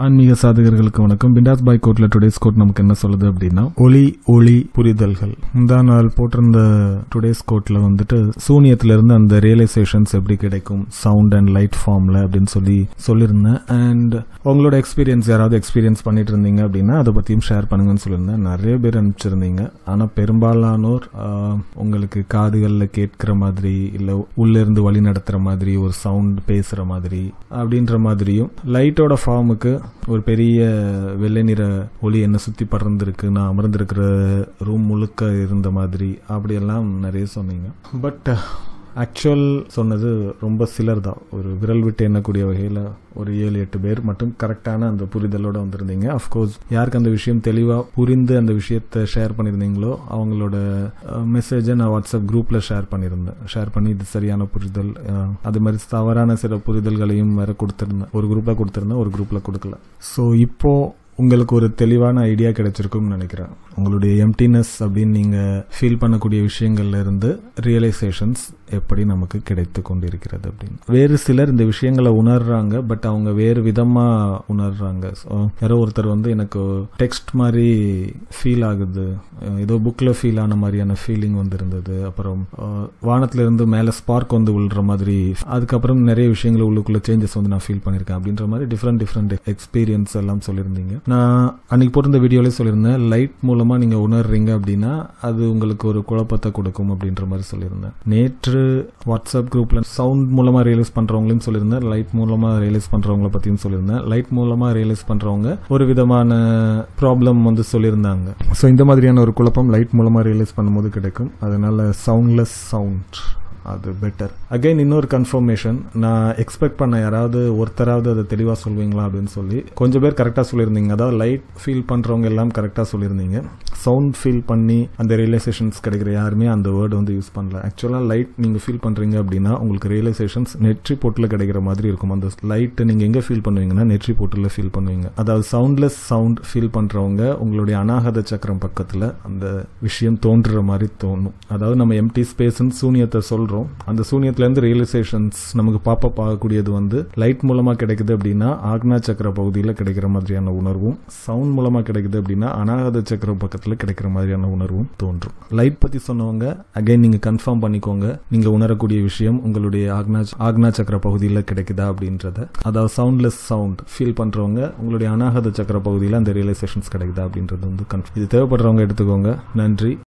ஆன்மீக சாதகர்களுக்கு வணக்கம் பிண்டாஸ் பாய் கோட்ல டுடேஸ் கோட் நமக்கு என்ன சொல்லுது அப்படின்னா ஒளி ஒளி புரிதல்கள் முந்தா நாள் போட்டிருந்த டுடேஸ் கோட்ல வந்துட்டு சூனியத்துல இருந்து அந்த ரியலைசேஷன்ஸ் எப்படி கிடைக்கும் சவுண்ட் அண்ட் லைட் ஃபார்ம்ல அப்படின்னு சொல்லி சொல்லியிருந்தேன் அண்ட் உங்களோட எக்ஸ்பீரியன்ஸ் யாராவது எக்ஸ்பீரியன்ஸ் பண்ணிட்டு இருந்தீங்க அப்படின்னா அதை பத்தியும் ஷேர் பண்ணுங்கன்னு சொல்லியிருந்தேன் நிறைய பேர் அனுப்பிச்சிருந்தீங்க ஆனா பெரும்பாலானோர் ஆஹ், உங்களுக்கு காதுகள்ல கேட்கிற மாதிரி இல்ல உள்ள இருந்து வழி நடத்துற மாதிரி ஒரு சவுண்ட் பேசுற மாதிரி அப்படின்ற மாதிரியும் லைட்டோட ஃபார்முக்கு ஒரு பெரிய வெள்ளை நிற ஒளி என்ன சுத்தி பறந்துருக்கு நான் அமர்ந்திருக்கிற ரூம் முழுக்க இருந்த மாதிரி அப்படியெல்லாம் நிறைய சொன்னீங்க பட் ஆக்சுவல் சொன்னது ரொம்ப சிலர் தான் ஒரு விரல் விட்டு எண்ணக்கூடிய வகையில் ஒரு ஏழு எட்டு பேர் மட்டும் கரெக்டான அந்த புரிதலோட வந்திருந்தீங்க அஃப்கோர்ஸ் யாருக்கு அந்த விஷயம் தெளிவாக புரிந்து அந்த விஷயத்தை ஷேர் பண்ணியிருந்தீங்களோ அவங்களோட மெசேஜை நான் வாட்ஸ்அப் குரூப்பில் ஷேர் பண்ணியிருந்தேன் ஷேர் பண்ணி இது சரியான புரிதல் அஹ், அது மாதிரி தவறான சில புரிதல்களையும் வேற கொடுத்துருந்தேன் ஒரு குரூப்பில் கொடுத்துருந்தேன் ஒரு குரூப்பில் கொடுக்கல ஸோ இப்போ உங்களுக்கு ஒரு தெளிவான ஐடியா கிடைச்சிருக்கும்னு நினைக்கிறேன் உங்களுடைய எம்டினஸ் அப்படின்னு நீங்க ஃபீல் பண்ணக்கூடிய விஷயங்கள்ல இருந்து ரியலைசேஷன்ஸ் எப்படி நமக்கு கிடைத்து கொண்டிருக்கிறது அப்படின்னு வேறு சிலர் இந்த விஷயங்களை உணர்றாங்க பட் அவங்க வேறு விதமா உணர்றாங்க So, யாரோ ஒருத்தர் வந்து எனக்கு டெக்ஸ்ட் மாதிரி ஃபீல் ஆகுது அஹ் ஏதோ புக்ல ஃபீல் ஆன மாதிரியான ஃபீலிங் வந்து இருந்தது அப்புறம் அஹ், வானத்துல இருந்து மேல ஸ்பார்க் வந்து விழுற மாதிரி அதுக்கப்புறம் நிறைய விஷயங்கள் உள்ளுக்குள்ள சேஞ்சஸ் வந்து நான் ஃபீல் பண்ணியிருக்கேன் அப்படின்ற மாதிரி டிஃப்ரெண்ட் டிஃப்ரெண்ட் எக்ஸ்பீரியன்ஸ் எல்லாம் சொல்லியிருந்தீங்க நான் அன்னைக்கு போட்டிருந்த வீடியோலேயே சொல்லியிருந்தேன் லைட் மூலமா நீங்க உணர்றீங்க அப்படின்னா அது உங்களுக்கு ஒரு குழப்பத்தை கொடுக்கும் அப்படின்ற மாதிரி சொல்லியிருந்தேன் நேற்று வாட்ஸ்அப் குரூப்ல சவுண்ட் மூலமா ரியலைஸ் பண்றவங்களையும் சொல்லியிருந்தேன் லைட் மூலமா ரியலைஸ் பண்றவங்கள பத்தியும் சொல்லியிருந்தேன் லைட் மூலமா ரியலைஸ் பண்றவங்க ஒரு விதமான ப்ராப்ளம் வந்து சொல்லியிருந்தாங்க ஸோ இந்த மாதிரியான ஒரு குழப்பம் லைட் மூலமா ரியலைஸ் பண்ணும்போது கிடைக்கும் அதனால சவுண்ட்லெஸ் சவுண்ட் அது பெட்டர் அகைன் இன்னொரு கன்ஃபர்மேஷன் நான் எக்ஸ்பெக்ட் பண்ண யாராவது ஒருத்தராவது அதை தெளிவாக சொல்வீங்களா அப்படின்னு சொல்லி கொஞ்சம் பேர் கரெக்டாக சொல்லியிருந்தீங்க அதாவது லைட் ஃபீல் பண்ணுறவங்க எல்லாம் கரெக்டாக சொல்லியிருந்தீங்க சவுண்ட் ஃபீல் பண்ணி அந்த ரியலைசேஷன்ஸ் கிடைக்கிற யாருமே அந்த வேர்டு வந்து யூஸ் பண்ணல ஆக்சுவலாக லைட் நீங்கள் ஃபீல் பண்ணுறீங்க அப்படின்னா உங்களுக்கு ரியலைசேஷன்ஸ் நெற்றி போட்டில் கிடைக்கிற மாதிரி இருக்கும் அந்த லைட் நீங்கள் எங்கே ஃபீல் பண்ணுவீங்கன்னா நெற்றி போட்டில் ஃபீல் பண்ணுவீங்க அதாவது சவுண்ட்லெஸ் சவுண்ட் ஃபீல் பண்ணுறவங்க உங்களுடைய அநாகத சக்கரம் பக்கத்தில் அந்த விஷயம் தோன்றுற மாதிரி தோணும் அதாவது நம்ம எம்டி ஸ்பேஸ்ன்னு சூனியத்தை சொல்கிறோம் அந்த சூனியத்துலேருந்து ரியலைசேஷன்ஸ் நமக்கு பாப்பப் ஆகக்கூடியது வந்து லைட் மூலமாக கிடைக்குது அப்படின்னா ஆக்னா சக்கர பகுதியில் கிடைக்கிற மாதிரியான உணர்வும் சவுண்ட் மூலமாக கிடைக்குது அப்படின்னா அநாகத சக்கர பக்கத்தில் கிடைக்கிற மாதிரியான உணர்வும் தோன்றும் லைட் பற்றி சொன்னவங்க அகைன் நீங்கள் கன்ஃபார்ம் பண்ணிக்கோங்க நீங்கள் உணரக்கூடிய விஷயம் உங்களுடைய ஆக்னா ஆக்னா சக்கர பகுதியில் கிடைக்குதா அப்படின்றத அதாவது சவுண்ட்லெஸ் சவுண்ட் ஃபீல் பண்ணுறவங்க உங்களுடைய அநாகத சக்கர பகுதியில் அந்த ரியலைசேஷன்ஸ் கிடைக்குதா அப்படின்றது வந்து கன்ஃபார்ம் இது தேவைப்படுறவங்க எடுத்துக்கோங்க நன்றி